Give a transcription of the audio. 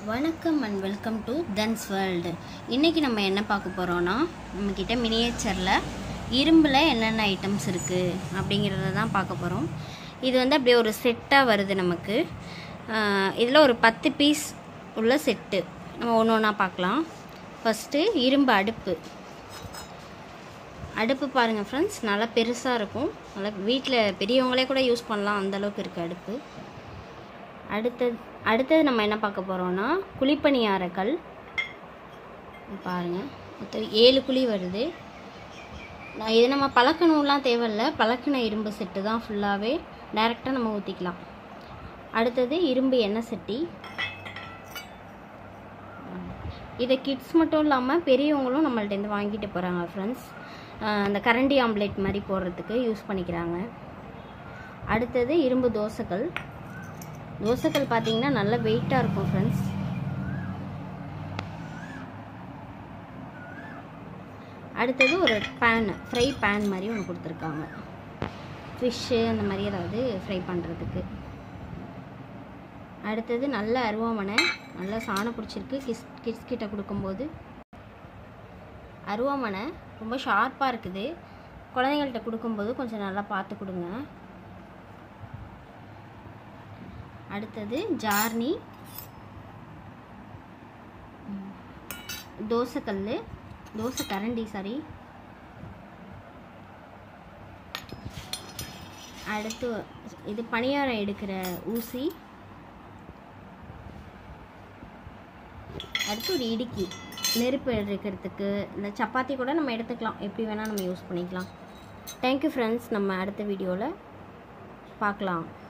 வணக்கம் and welcome to Dhan's world இன்றைக்கி நம்ம என்ன பார்க்க போகிறோன்னா நம்மக்கிட்ட மினியேச்சரில் இரும்பில் என்னென்ன ஐட்டம்ஸ் இருக்குது அப்படிங்கிறத தான் பார்க்க போகிறோம் இது வந்து அப்படியே ஒரு செட்டாக வருது நமக்கு இதில் ஒரு பத்து பீஸ் உள்ள செட்டு நம்ம ஒன்று ஒன்றா பார்க்கலாம் ஃபஸ்ட்டு இரும்பு அடுப்பு அடுப்பு பாருங்கள் ஃப்ரெண்ட்ஸ் நல்லா பெருசாக இருக்கும் நல்லா வீட்டில் பெரியவங்களே கூட யூஸ் பண்ணலாம் அந்தளவுக்கு இருக்குது அடுப்பு அடுத்தது அடுத்தது நம்ம என்ன பார்க்க போகிறோம்னா குழிப்பணியாரக்கல் பாருங்கள் மொத்தம் ஏழு குழி வருது நான் இது நம்ம பழக்கணும்லாம் தேவையில்ல பழக்கின இரும்பு செட்டு தான் ஃபுல்லாகவே டைரெக்டாக நம்ம ஊற்றிக்கலாம் அடுத்தது இரும்பு எண்ணெய் சட்டி இதை கிட்ஸ் மட்டும் இல்லாமல் பெரியவங்களும் நம்மள்ட்டேருந்து வாங்கிட்டு போகிறாங்க ஃப்ரெண்ட்ஸ் அந்த கரண்டி ஆம்லேட் மாதிரி போடுறதுக்கு யூஸ் பண்ணிக்கிறாங்க அடுத்தது இரும்பு தோசைக்கல் தோசைக்கல் பார்த்தீங்கன்னா நல்ல வெயிட்டாக இருக்கும் ஃப்ரெண்ட்ஸ் அடுத்தது ஒரு பேன் ஃப்ரை பேன் மாதிரி ஒன்று கொடுத்துருக்காங்க ஃபிஷ்ஷு அந்த மாதிரி ஏதாவது ஃப்ரை பண்ணுறதுக்கு அடுத்தது நல்ல அருவாமனை நல்லா சாணம் பிடிச்சிருக்கு கிஸ் கிட்ஸ் கிட்ட கொடுக்கும்போது அருவாமனை ரொம்ப ஷார்ப்பாக இருக்குது குழந்தைங்கள்ட்ட கொடுக்கும்போது கொஞ்சம் நல்லா பார்த்து கொடுங்க அடுத்தது ஜார்னி தோசைக்கல் தோசை கரண்டி சாரி அடுத்து இது பணியாரம் எடுக்கிற ஊசி அடுத்து ஒரு இடுக்கி நெருப்பு எடுக்கிறதுக்கு இந்த சப்பாத்தி கூட நம்ம எடுத்துக்கலாம் எப்படி வேணால் நம்ம யூஸ் பண்ணிக்கலாம் தேங்க்யூ ஃப்ரெண்ட்ஸ் நம்ம அடுத்த வீடியோவில் பார்க்கலாம்